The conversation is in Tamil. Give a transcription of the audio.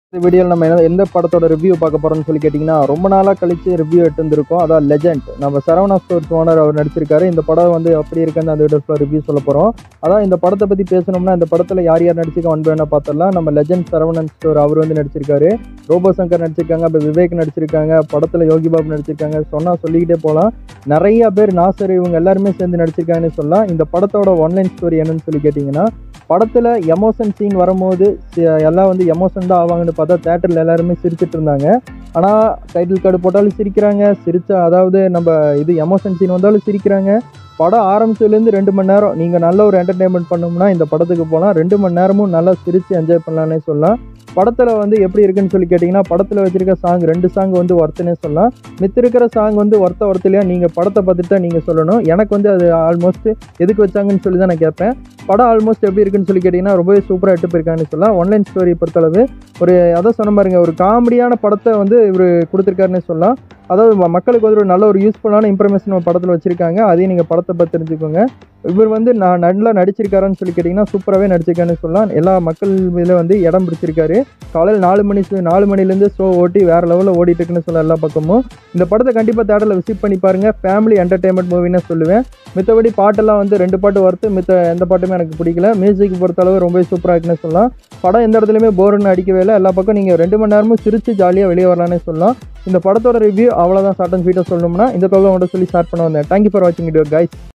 இந்த வீடியோவில் நம்ம என்ன- எந்த படத்தோட ரிவ்யூ பார்க்க போறோம்னு சொல்லி கேட்டிங்கன்னா ரொம்ப நாளாக கழிச்சு ரிவ்யூ எடுத்து வந்திருக்கோம் அதான் லெஜெண்ட் நம்ம சரவணா ஸ்டோர்ஸ் ஓனர் அவர் நடிச்சிருக்காரு இந்த படம் வந்து எப்படி இருக்குன்னு அந்த வீடியோ ரிவ்யூ சொல்ல போகிறோம் அதான் இந்த படத்தை பற்றி பேசணும்னா இந்த படத்தில் யார் யார் நடிச்சிருக்கா ஒன் வேணா பார்த்துடலாம் நம்ம லெஜெண்ட் சரவணன் ஸ்டோர் அவர் வந்து நடிச்சிருக்காரு ரோபோ சங்கர் நடிச்சிருக்காங்க இப்போ விவேக் நடிச்சிருக்காங்க படத்தில் யோகி பாபு நடிச்சிருக்காங்க சொன்னால் சொல்லிக்கிட்டே போகலாம் நிறைய பேர் நாசர் இவங்க எல்லாருமே சேர்ந்து நடிச்சிருக்காங்கன்னு சொல்லலாம் இந்த படத்தோட ஒன்லைன் ஸ்டோரி என்னன்னு சொல்லி கேட்டிங்கன்னா படத்தில் எமோஷன் சீன் வரும்போது சி- எல்லாம் வந்து எமோஷன் தான் ஆவாங்கன்னு பார்த்தா தேட்டரில் எல்லாருமே சிரிச்சிட்டு இருந்தாங்க ஆனால் டைட்டில் கார்டு போட்டாலும் சிரிக்கிறாங்க சிரிச்சா அதாவது நம்ம இது எமோஷன் சீன் வந்தாலும் சிரிக்கிறாங்க படம் ஆரம்பிச்சதுலேருந்து ரெண்டு மணி நேரம் நீங்கள் நல்ல ஒரு என்டர்டெயின்மெண்ட் பண்ணோம்னா இந்த படத்துக்கு போகலாம் ரெண்டு மணி நேரமும் நல்லா சிரித்து என்ஜாய் பண்ணலான்னே சொல்லலாம் படத்தில் வந்து எப்படி இருக்குன்னு சொல்லி கேட்டிங்கன்னா படத்தில் வச்சிருக்க சாங் ரெண்டு சாங் வந்து ஒர்த்துனே சொல்லலாம் மித்த இருக்கிற சாங் வந்து ஒர்த்த ஒர்த்துலையா நீங்கள் படத்தை பார்த்துட்டு தான் நீங்கள் சொல்லணும் எனக்கு வந்து அது ஆல்மோஸ்ட் எதுக்கு வச்சாங்கன்னு சொல்லி தான் நான் கேட்பேன் படம் ஆல்மோஸ்ட் எப்படி இருக்குன்னு சொல்லி கேட்டிங்கன்னா ரொம்பவே சூப்பராக எடுத்து போயிருக்காங்கன்னு சொல்லலாம் ஒன்லைன் ஸ்டோரி பொறுத்தளவு ஒரு அதான் சொன்ன பாருங்க ஒரு காமெடியான படத்தை வந்து இவர் கொடுத்துருக்காருன்னு சொல்லலாம் அதாவது ம- மக்களுக்கு வந்து ஒரு நல்ல ஒரு யூஸ்ஃபுல்லான இன்ஃபர்மேஷன் படத்தில் வச்சிருக்காங்க அதையும் நீங்கள் படத்தை பார்த்து தெரிஞ்சுக்கோங்க இவர் வந்து நான் நல்லா நடிச்சிருக்காருன்னு சொல்லி கேட்டிங்கன்னா சூப்பராகவே நடிச்சிருக்காருன்னு சொல்லலாம் எல்லா மக்கள் இதில் வந்து இடம் பிடிச்சிருக்காரு காலையில் நாலு மணி சு- நாலு மணிலேருந்து ஷோ ஓட்டி வேறு லெவலில் ஓடிட்டு இருக்குன்னு சொல்ல எல்லா பக்கமும் இந்த படத்தை கண்டிப்பாக தேட்டரில் விசிட் பண்ணி பாருங்கள் ஃபேமிலி என்டர்டைன்மெண்ட் மூவின்னு சொல்லுவேன் மித்தபடி பாட்டெல்லாம் வந்து ரெண்டு பாட்டு வருது மித்த எந்த பாட்டுமே எனக்கு பிடிக்கல மியூசிக் பொறுத்தளவு ரொம்பவே சூப்பராக இருக்குன்னு சொல்லலாம் படம் எந்த இடத்துலையுமே போர்னு அடிக்கவே இல்லை எல்லா பக்கம் நீங்கள் ரெண்டு மணி நேரமும் சிரித்து ஜாலியாக வெளியே வரலாம்னே சொல்லலாம் இந்த படத்தோட ரிவ்யூ அவ்வளோதான் ஷார்ட் அண்ட் ஸ்வீட்டாக சொல்லணும்னா இந்த தொகை உங்கள்கிட்ட சொல்லி ஸ்டார்ட் பண்ண வந்தேன் தேங்க்யூ ஃபார் வாட்சிங் வீடியோ கைஸ்